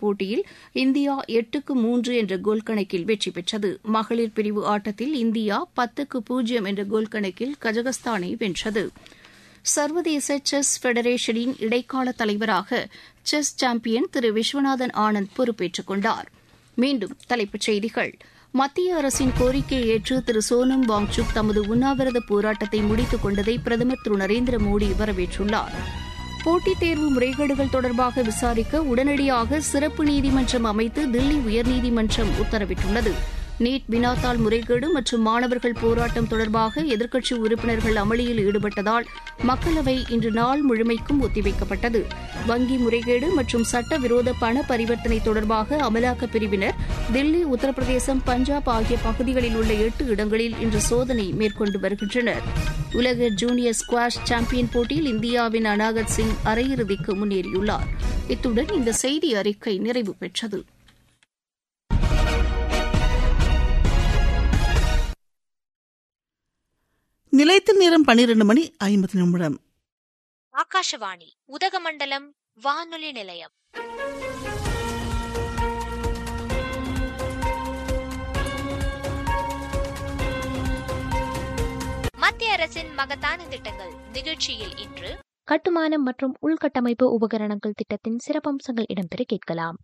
இப்போட்டியில் இந்தியா எட்டுக்கு மூன்று என்ற கோல் கணக்கில் வெற்றி பெற்றது மகளிர் பிரிவு ஆட்டத்தில் இந்தியா பத்துக்கு பூஜ்ஜியம் என்ற கோல் கணக்கில் கஜகஸ்தானை வென்றது சர்வதேச செஸ் ஃபெடரேஷனின் இடைக்கால தலைவராக செஸ் சாம்பியன் திரு விஸ்வநாதன் ஆனந்த் பொறுப்பேற்றுக் கொண்டார் மீண்டும் தலைப்புச் செய்திகள் மத்திய அரசின் கோரிக்கையை ஏற்று திரு சோனம் வாங்சுக் தமது உண்ணாவிரத போராட்டத்தை முடித்துக் கொண்டதை பிரதமர் திரு நரேந்திர மோடி வரவேற்றுள்ளார் போட்டித் தேர்வு முறைகேடுகள் தொடர்பாக விசாரிக்க உடனடியாக சிறப்பு நீதிமன்றம் அமைத்து தில்லி உயர்நீதிமன்றம் உத்தரவிட்டுள்ளது நீட் வினாத்தாள் முறைகேடு மற்றும் மாணவர்கள் போராட்டம் தொடர்பாக எதிர்க்கட்சி உறுப்பினர்கள் அமளியில் ஈடுபட்டதால் மக்களவை இன்று நாள் முழுமைக்கும் ஒத்திவைக்கப்பட்டது வங்கி முறைகேடு மற்றும் சட்டவிரோத பண பரிவர்த்தனை தொடர்பாக அமலாக்கப் பிரிவினர் தில்லி உத்தரப்பிரதேசம் பஞ்சாப் ஆகிய பகுதிகளில் உள்ள எட்டு இடங்களில் இன்று சோதனை மேற்கொண்டு வருகின்றனர் உலக ஜூனியர் ஸ்குவாஷ் சாம்பியன் போட்டியில் இந்தியாவின் அனாகத் சிங் அரையிறுதிக்கு முன்னேறியுள்ளார் இத்துடன் இந்த செய்தி அறிக்கை நிறைவு பெற்றது நிலையத்தில் நேரம் பன்னிரண்டு மணி ஐம்பது நிமிடம் ஆகாஷவாணி உதகமண்டலம் வானொலி நிலையம் மத்திய அரசின் மகத்தான திட்டங்கள் நிகழ்ச்சியில் இன்று கட்டுமானம் மற்றும் உள்கட்டமைப்பு உபகரணங்கள் திட்டத்தின் சிறப்பம்சங்கள் இடம்பெற கேட்கலாம்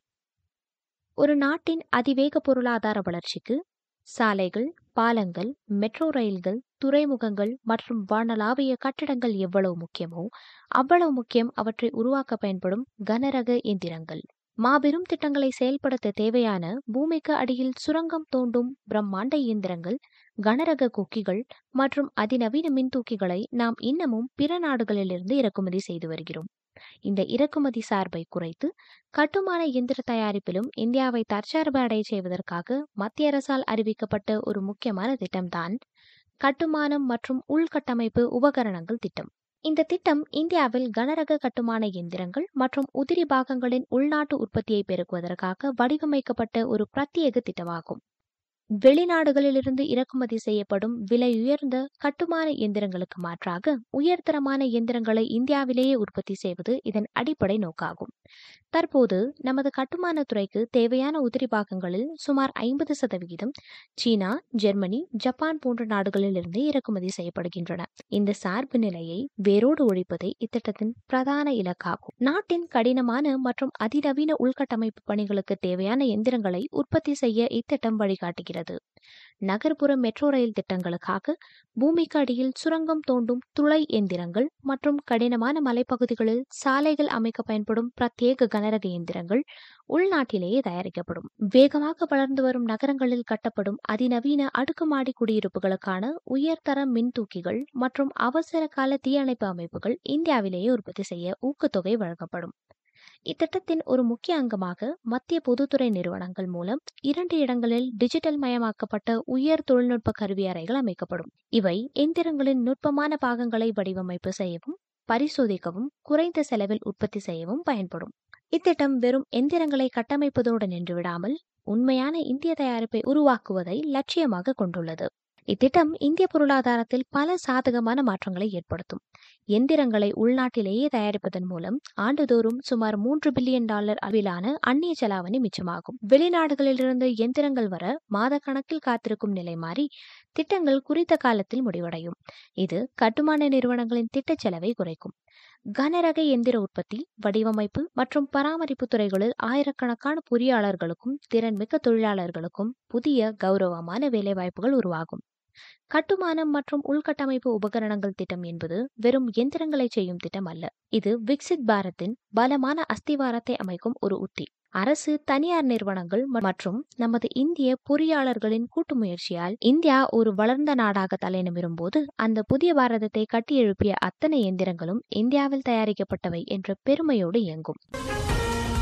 ஒரு நாட்டின் அதிவேக பொருளாதார வளர்ச்சிக்கு சாலைகள் பாலங்கள் மெட்ரோ ரயில்கள் துறைமுகங்கள் மற்றும் வானளாவிய கட்டடங்கள் எவ்வளவு முக்கியமோ அவ்வளவு முக்கியம் அவற்றை உருவாக்க பயன்படும் கனரக எந்திரங்கள் மாபெரும் திட்டங்களை செயல்படுத்த தேவையான பூமிக்கு அடியில் சுரங்கம் தோண்டும் பிரம்மாண்ட இயந்திரங்கள் கனரக கொக்கிகள் மற்றும் அதிநவீன மின்தூக்கிகளை நாம் இன்னமும் பிற நாடுகளிலிருந்து இறக்குமதி செய்து வருகிறோம் இந்த இறக்குமதி சார்பை குறைத்து கட்டுமான இயந்திர தயாரிப்பிலும் இந்தியாவை தற்சார்பு அடைய செய்வதற்காக மத்திய அரசால் அறிவிக்கப்பட்ட ஒரு முக்கியமான திட்டம்தான் கட்டுமானம் மற்றும் உள்கட்டமைப்பு உபகரணங்கள் திட்டம் இந்த திட்டம் இந்தியாவில் கனரக கட்டுமான இயந்திரங்கள் மற்றும் உதிரி பாகங்களின் உள்நாட்டு உற்பத்தியை பெருக்குவதற்காக வடிவமைக்கப்பட்ட ஒரு பிரத்யேக திட்டமாகும் வெளிநாடுகளிலிருந்து இறக்குமதி செய்யப்படும் விலை உயர்ந்த கட்டுமான இயந்திரங்களுக்கு மாற்றாக உயர்தரமான இயந்திரங்களை இந்தியாவிலேயே உற்பத்தி செய்வது இதன் அடிப்படை நோக்காகும் தற்போது நமது கட்டுமான துறைக்கு தேவையான உதிரி பாகங்களில் சுமார் ஐம்பது சதவிகிதம் சீனா ஜெர்மனி ஜப்பான் போன்ற நாடுகளிலிருந்து இறக்குமதி செய்யப்படுகின்றன இந்த சார்பு நிலையை வேரோடு ஒழிப்பதே இத்திட்டத்தின் பிரதான இலக்காகும் நாட்டின் கடினமான மற்றும் அதிநவீன உள்கட்டமைப்பு பணிகளுக்கு தேவையான எந்திரங்களை உற்பத்தி செய்ய இத்திட்டம் வழிகாட்டுகிறது நகர்ப்புற மெட்ரோ ரயில் திட்டங்களுக்காக பூமிக்கு அடியில் சுரங்கம் தோண்டும் துளை எந்திரங்கள் மற்றும் கடினமான மலைப்பகுதிகளில் சாலைகள் அமைக்க பயன்படும் பிரத்யேக கனரக இயந்திரங்கள் உள்நாட்டிலேயே தயாரிக்கப்படும் வேகமாக வளர்ந்து வரும் நகரங்களில் கட்டப்படும் அதிநவீன அடுக்குமாடி குடியிருப்புகளுக்கான உயர்தர மின்தூக்கிகள் மற்றும் அவசர கால தீயணைப்பு அமைப்புகள் இந்தியாவிலேயே உற்பத்தி செய்ய ஊக்கத்தொகை வழங்கப்படும் இத்திட்டத்தின் ஒரு முக்கிய அங்கமாக மத்திய பொதுத்துறை நிறுவனங்கள் மூலம் இரண்டு இடங்களில் டிஜிட்டல் மயமாக்கப்பட்ட உயர் தொழில்நுட்ப கருவி அறைகள் அமைக்கப்படும் இவை எந்திரங்களின் நுட்பமான பாகங்களை வடிவமைப்பு செய்யவும் பரிசோதிக்கவும் குறைந்த செலவில் உற்பத்தி செய்யவும் பயன்படும் இத்திட்டம் வெறும் எந்திரங்களை கட்டமைப்பதோடு நின்றுவிடாமல் உண்மையான இந்திய தயாரிப்பை உருவாக்குவதை லட்சியமாக கொண்டுள்ளது இத்திட்டம் இந்திய பொருளாதாரத்தில் பல சாதகமான மாற்றங்களை ஏற்படுத்தும் எந்திரங்களை உள்நாட்டிலேயே தயாரிப்பதன் மூலம் ஆண்டுதோறும் சுமார் மூன்று பில்லியன் டாலர் அளவிலான அந்நிய செலாவணி மிச்சமாகும் வெளிநாடுகளிலிருந்து எந்திரங்கள் வர மாத கணக்கில் காத்திருக்கும் நிலை மாறி திட்டங்கள் குறித்த காலத்தில் முடிவடையும் இது கட்டுமான நிறுவனங்களின் திட்டச் செலவை குறைக்கும் கனரக எந்திர உற்பத்தி வடிவமைப்பு மற்றும் பராமரிப்பு துறைகளில் ஆயிரக்கணக்கான பொறியாளர்களுக்கும் திறன்மிக்க தொழிலாளர்களுக்கும் புதிய கௌரவமான வேலைவாய்ப்புகள் உருவாகும் கட்டுமானம் மற்றும் உள்கட்டமைப்பு உபகரணங்கள் திட்டம் என்பது வெறும் எந்திரங்களை செய்யும் திட்டம் அல்ல இது விக்சித் பாரத்தின் பலமான அஸ்திவாரத்தை அமைக்கும் ஒரு உத்தி அரசு தனியார் நிறுவனங்கள் மற்றும் நமது இந்திய பொறியாளர்களின் கூட்டு முயற்சியால் இந்தியா ஒரு வளர்ந்த நாடாக தலைநிமிரும் போது அந்த புதிய பாரதத்தை கட்டியெழுப்பிய அத்தனை எந்திரங்களும் இந்தியாவில் தயாரிக்கப்பட்டவை என்ற பெருமையோடு இயங்கும்